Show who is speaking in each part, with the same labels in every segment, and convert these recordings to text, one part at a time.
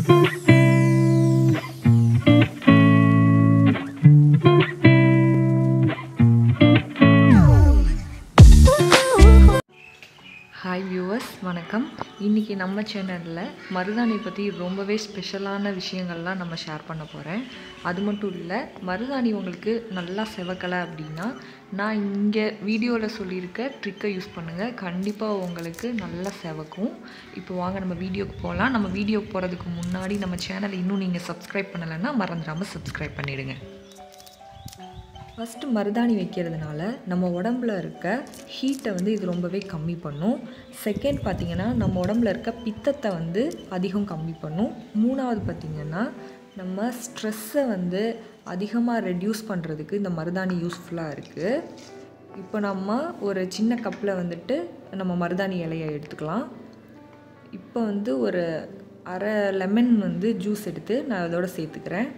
Speaker 1: hi viewers வணக்கம் இன்றைக்கி நம்ம சேனலில் மருதாணி பற்றி ரொம்பவே ஸ்பெஷலான விஷயங்கள்லாம் நம்ம ஷேர் பண்ண போகிறேன் அது மட்டும் இல்லை மருதாணி உங்களுக்கு நல்லா செவக்கலை அப்படின்னா நான் இங்கே வீடியோவில் சொல்லியிருக்க ட்ரிக்கை யூஸ் பண்ணுங்கள் கண்டிப்பாக உங்களுக்கு நல்லா செவக்கும் இப்போ வாங்க நம்ம வீடியோக்கு போகலாம் நம்ம வீடியோக்கு போகிறதுக்கு முன்னாடி நம்ம சேனலை இன்னும் நீங்கள் சப்ஸ்கிரைப் பண்ணலைன்னா மறந்துடாமல் சப்ஸ்கிரைப் பண்ணிவிடுங்க ஃபஸ்ட்டு மருதாணி வைக்கிறதுனால நம்ம உடம்புல இருக்க ஹீட்டை வந்து இது ரொம்பவே கம்மி பண்ணும் செகண்ட் பார்த்திங்கன்னா நம்ம உடம்புல இருக்க பித்தத்தை வந்து அதிகம் கம்மி பண்ணும் மூணாவது பார்த்திங்கன்னா நம்ம ஸ்ட்ரெஸ்ஸை வந்து அதிகமாக ரெடியூஸ் பண்ணுறதுக்கு இந்த மருதாணி யூஸ்ஃபுல்லாக இருக்குது இப்போ நம்ம ஒரு சின்ன கப்பில் வந்துட்டு நம்ம மருதாணி இலையை எடுத்துக்கலாம் இப்போ வந்து ஒரு அரை லெமன் வந்து ஜூஸ் எடுத்து நான் அதோட சேர்த்துக்கிறேன்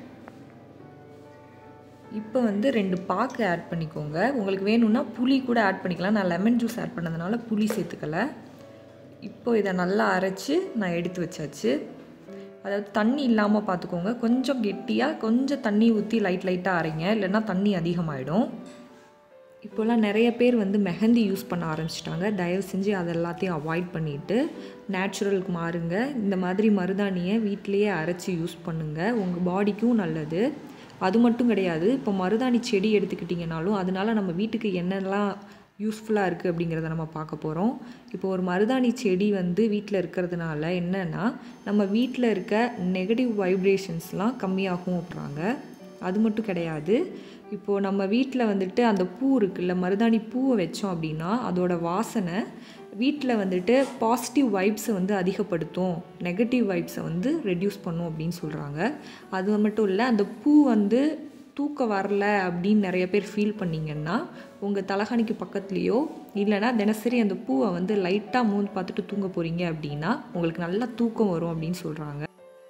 Speaker 1: இப்போ வந்து ரெண்டு பாக்கு ஆட் பண்ணிக்கோங்க உங்களுக்கு வேணும்னா புளி கூட ஆட் பண்ணிக்கலாம் நான் லெமன் ஜூஸ் ஆட் பண்ணதுனால புளி சேர்த்துக்கல இப்போ இதை நல்லா அரைச்சி நான் எடுத்து வச்சாச்சு அதாவது தண்ணி இல்லாமல் பார்த்துக்கோங்க கொஞ்சம் கெட்டியாக கொஞ்சம் தண்ணி ஊற்றி லைட் லைட்டாக அரைங்க இல்லைன்னா தண்ணி அதிகமாகிடும் இப்போல்லாம் நிறைய பேர் வந்து மெஹந்தி யூஸ் பண்ண ஆரம்பிச்சிட்டாங்க தயவு செஞ்சு அது எல்லாத்தையும் அவாய்ட் பண்ணிவிட்டு நேச்சுரலுக்கு மாறுங்க இந்த மாதிரி மருதாணியை வீட்டிலையே அரைச்சி யூஸ் பண்ணுங்கள் உங்கள் பாடிக்கும் நல்லது அது மட்டும் கிடையாது இப்போ மருதாணி செடி எடுத்துக்கிட்டிங்கனாலும் அதனால நம்ம வீட்டுக்கு என்னெல்லாம் யூஸ்ஃபுல்லாக இருக்குது அப்படிங்கிறத நம்ம பார்க்க போகிறோம் இப்போ ஒரு மருதாணி செடி வந்து வீட்டில் இருக்கிறதுனால என்னென்னா நம்ம வீட்டில் இருக்க நெகட்டிவ் வைப்ரேஷன்ஸ்லாம் கம்மியாகும் விட்றாங்க அது மட்டும் கிடையாது இப்போது நம்ம வீட்டில் வந்துட்டு அந்த பூ இருக்குல்ல மருதாணி பூவை வச்சோம் அப்படின்னா அதோட வாசனை வீட்டில் வந்துட்டு பாசிட்டிவ் வைப்ஸை வந்து அதிகப்படுத்தும் நெகட்டிவ் வைப்ஸை வந்து ரெடியூஸ் பண்ணும் அப்படின்னு சொல்கிறாங்க அது மட்டும் இல்லை அந்த பூ வந்து தூக்கம் வரல அப்படின்னு நிறைய பேர் ஃபீல் பண்ணிங்கன்னா உங்கள் தலகாணிக்கு பக்கத்துலேயோ இல்லைனா தினசரி அந்த பூவை வந்து லைட்டாக மூந்து பார்த்துட்டு தூங்க போகிறீங்க அப்படின்னா உங்களுக்கு நல்லா தூக்கம் வரும் அப்படின்னு சொல்கிறாங்க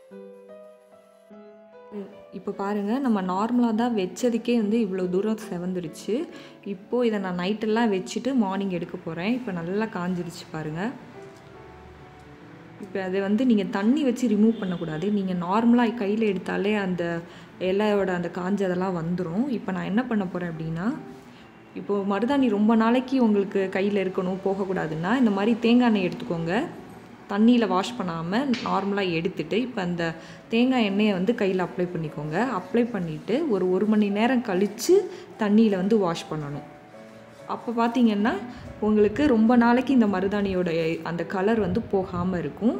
Speaker 1: இப்போ பாருங்கள் நம்ம நார்மலாக தான் வச்சதுக்கே வந்து இவ்வளோ தூரம் செவந்துருச்சு இப்போது இதை நான் நைட்டெல்லாம் வச்சுட்டு மார்னிங் எடுக்க போகிறேன் இப்போ நல்லா காஞ்சிருச்சு பாருங்கள் இப்போ அதை வந்து நீங்கள் தண்ணி வச்சு ரிமூவ் பண்ணக்கூடாது நீங்கள் நார்மலாக கையில் எடுத்தாலே அந்த இலையோட அந்த காஞ்சதெல்லாம் வந்துடும் இப்போ நான் என்ன பண்ண போகிறேன் அப்படின்னா இப்போது மருதாணி ரொம்ப நாளைக்கு உங்களுக்கு கையில் இருக்கணும் போகக்கூடாதுன்னா இந்த மாதிரி தேங்காய் எண்ணெய் எடுத்துக்கோங்க தண்ணியில் வாஷ் பண்ணாமல் நார்மலாக எடுத்துகிட்டு இப்போ அந்த தேங்காய் எண்ணெயை வந்து கையில் அப்ளை பண்ணிக்கோங்க அப்ளை பண்ணிவிட்டு ஒரு ஒரு மணி நேரம் கழித்து தண்ணியில் வந்து வாஷ் பண்ணணும் அப்போ பார்த்தீங்கன்னா உங்களுக்கு ரொம்ப நாளைக்கு இந்த மருதாணியோட அந்த கலர் வந்து போகாமல் இருக்கும்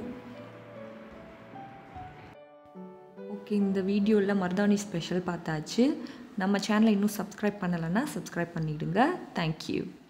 Speaker 1: ஓகே இந்த வீடியோவில் மருதாணி ஸ்பெஷல் பார்த்தாச்சு நம்ம சேனலை இன்னும் சப்ஸ்கிரைப் பண்ணலைன்னா சப்ஸ்கிரைப் பண்ணிவிடுங்க தேங்க்யூ